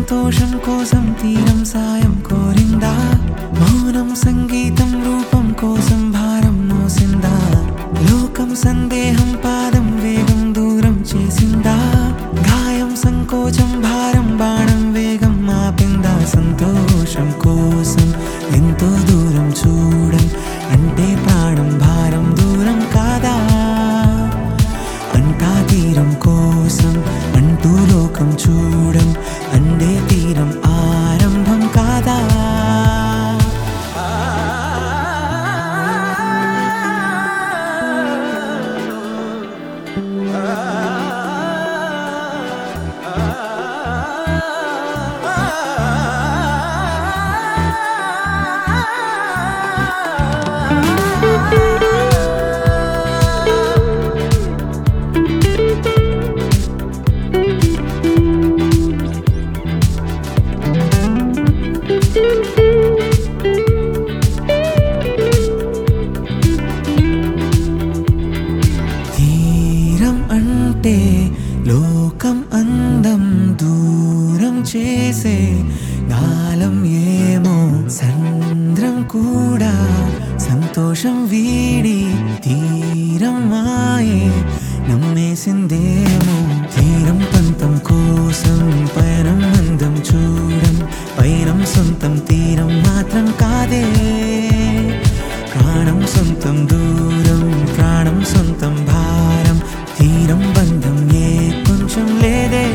సంతోషం కోసం తీరం సాయం కోరిందా మౌనం సంగీతం రూపం కోసం భారం మోసిందా లోకం సందేహం పాదం వేగం దూరం చేసిందా గాయం సంకోచం భారం బాణం వేగం ఆపిందా సంతోషం కోసం ఎంతో దూరం చూడం అంటే ప్రాణం భారం దూరం కాదా అంటా తీరం కోసం అంటూ లోకం చూడం అందే తీరం ఆరంభం కాదా తీరం అంటే లోకం అందం దూరం చేసే గాలం ఏమో సంద్రం కూడా సంతోషం వీడి తీరం మాయే నమ్మేసిందేమో తీరం పంతం కోసం పయనం అందం చూడం పయనం సొంతం తీరం మాత్రం కాదే ప్రాణం సొంతం దూరం ప్రాణం సొంతం భారం తీరం బంధం ఏ కొంచెం లేదే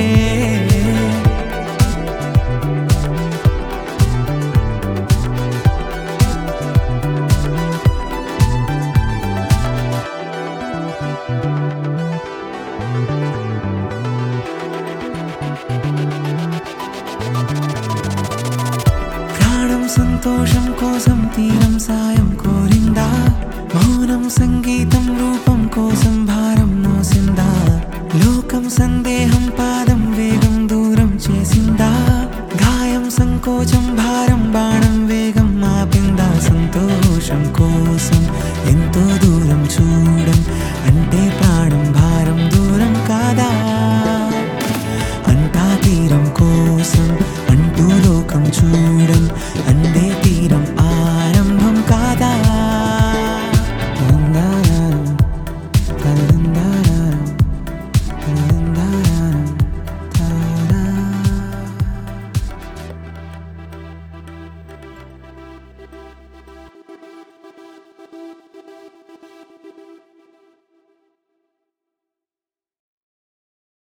ప్రాణం సంతోషం కోసం తీరం సాయం కోరిందా మౌనం సంగీతం రూపం కోసం భారం మోసిందా లోకం సందేహం పాదం వేగం దూరం చేసిందా గాయం సంకోచం భారం బాణం వేగం ఆపిందా సంతోషం కోసం ఎంతో